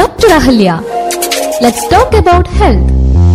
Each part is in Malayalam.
Dr. Ahalya. Let's talk about health.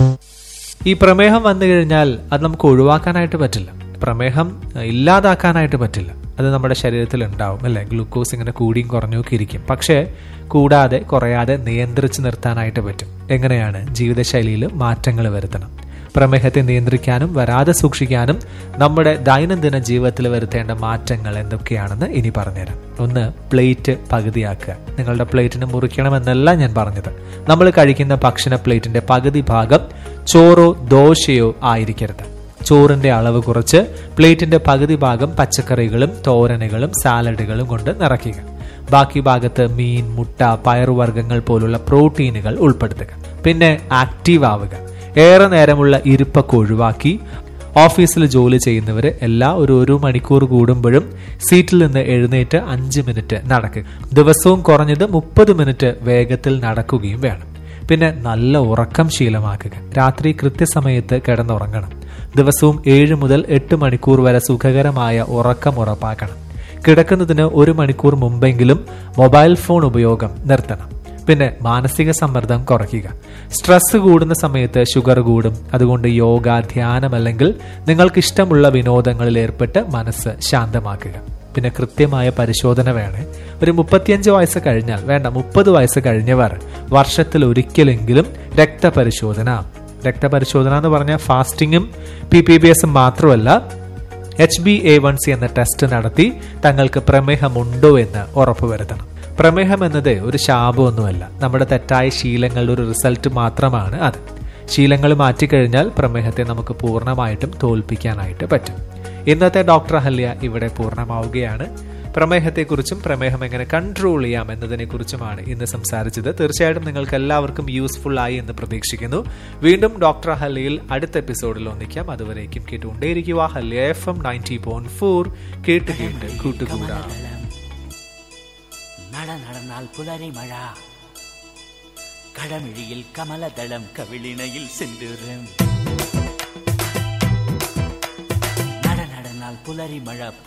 ഈ പ്രമേഹം വന്നു കഴിഞ്ഞാൽ അത് നമുക്ക് ഒഴിവാക്കാനായിട്ട് പറ്റില്ല പ്രമേഹം അഹ്, ഇല്ലാതാക്കാനായിട്ട് പറ്റില്ല അത് നമ്മുടെ ശരീരത്തിൽ ഉണ്ടാവും അല്ലെ ഗ്ലൂക്കോസ് ഇങ്ങനെ കൂടിയും കുറഞ്ഞൊക്കെ ഇരിക്കും പക്ഷേ കൂടാതെ കുറയാതെ നിയന്ത്രിച്ച് നിർത്താനായിട്ട് പറ്റും എങ്ങനെയാണ് ജീവിതശൈലിയിൽ മാറ്റങ്ങൾ വരുത്തണം പ്രമേഹത്തെ നിയന്ത്രിക്കാനും വരാതെ സൂക്ഷിക്കാനും നമ്മുടെ ദൈനംദിന ജീവിതത്തിൽ വരുത്തേണ്ട മാറ്റങ്ങൾ എന്തൊക്കെയാണെന്ന് ഇനി പറഞ്ഞുതരാം ഒന്ന് പ്ലേറ്റ് പകുതിയാക്കുക നിങ്ങളുടെ പ്ലേറ്റിന് മുറിക്കണമെന്നല്ല ഞാൻ പറഞ്ഞത് നമ്മൾ കഴിക്കുന്ന ഭക്ഷണ പ്ലേറ്റിന്റെ പകുതി ഭാഗം ചോറോ ദോശയോ ആയിരിക്കരുത് ചോറിന്റെ അളവ് കുറച്ച് പ്ലേറ്റിന്റെ പകുതി ഭാഗം പച്ചക്കറികളും തോരനുകളും സാലഡുകളും കൊണ്ട് നിറയ്ക്കുക ബാക്കി ഭാഗത്ത് മീൻ മുട്ട പയറുവർഗ്ഗങ്ങൾ പോലുള്ള പ്രോട്ടീനുകൾ ഉൾപ്പെടുത്തുക പിന്നെ ആക്റ്റീവ് ആവുക ഏറെ നേരമുള്ള ഇരിപ്പൊക്കെ ഒഴിവാക്കി ഓഫീസിൽ ജോലി ചെയ്യുന്നവർ എല്ലാ ഒരു ഒരു മണിക്കൂർ കൂടുമ്പോഴും സീറ്റിൽ നിന്ന് എഴുന്നേറ്റ് അഞ്ച് മിനിറ്റ് നടക്കുക ദിവസവും കുറഞ്ഞത് മുപ്പത് മിനിറ്റ് വേഗത്തിൽ നടക്കുകയും വേണം പിന്നെ നല്ല ഉറക്കം ശീലമാക്കുക രാത്രി കൃത്യസമയത്ത് കിടന്നുറങ്ങണം ദിവസവും ഏഴ് മുതൽ എട്ട് മണിക്കൂർ വരെ സുഖകരമായ ഉറക്കം ഉറപ്പാക്കണം കിടക്കുന്നതിന് ഒരു മണിക്കൂർ മുമ്പെങ്കിലും മൊബൈൽ ഫോൺ ഉപയോഗം നിർത്തണം പിന്നെ മാനസിക സമ്മർദ്ദം കുറയ്ക്കുക സ്ട്രെസ് കൂടുന്ന സമയത്ത് ഷുഗർ കൂടും അതുകൊണ്ട് യോഗ ധ്യാനം അല്ലെങ്കിൽ നിങ്ങൾക്ക് ഇഷ്ടമുള്ള വിനോദങ്ങളിൽ ഏർപ്പെട്ട് മനസ്സ് ശാന്തമാക്കുക പിന്നെ കൃത്യമായ പരിശോധന വേണേ ഒരു മുപ്പത്തിയഞ്ച് വയസ്സ് കഴിഞ്ഞാൽ വേണ്ട മുപ്പത് വയസ്സ് കഴിഞ്ഞവർ വർഷത്തിൽ ഒരിക്കലെങ്കിലും രക്തപരിശോധന രക്തപരിശോധന എന്ന് പറഞ്ഞാൽ ഫാസ്റ്റിങ്ങും പി പി ബി എസും മാത്രമല്ല H B A one C എന്ന ടെസ്റ്റ് നടത്തി തങ്ങൾക്ക് പ്രമേഹമുണ്ടോ എന്ന് ഉറപ്പുവരുത്തണം പ്രമേഹം എന്നത് ഒരു ശാപമൊന്നുമല്ല നമ്മുടെ തെറ്റായ ശീലങ്ങളുടെ ഒരു റിസൾട്ട് മാത്രമാണ് അത് ശീലങ്ങൾ മാറ്റിക്കഴിഞ്ഞാൽ പ്രമേഹത്തെ നമുക്ക് പൂർണ്ണമായിട്ടും തോൽപ്പിക്കാനായിട്ട് പറ്റും ഇന്നത്തെ ഡോക്ടർ അഹല്യ ഇവിടെ പൂർണ്ണമാവുകയാണ് പ്രമേഹത്തെക്കുറിച്ചും പ്രമേഹം എങ്ങനെ കൺട്രോൾ ചെയ്യാം എന്നതിനെക്കുറിച്ചുമാണ് ഇന്ന് സംസാരിച്ചത് തീർച്ചയായിട്ടും നിങ്ങൾക്ക് എല്ലാവർക്കും യൂസ്ഫുൾ ആയി എന്ന് പ്രതീക്ഷിക്കുന്നു വീണ്ടും ഡോക്ടർ ഹല്ലിയിൽ അടുത്ത എപ്പിസോഡിൽ ഒന്നിക്കാം അതുവരേക്കും കേട്ടുകൊണ്ടേയിരിക്കുക Ahalya F M ninety point four കേട്ട് കേട്ട് കൂട്ടുകൂടാം നട നടന്നാൽ പുലരി മഴ കടമിഴിയിൽ കമലദളം കവിളിണയിൽ സെന്തൂരം നട നടന്നാൽ പുലരി മഴ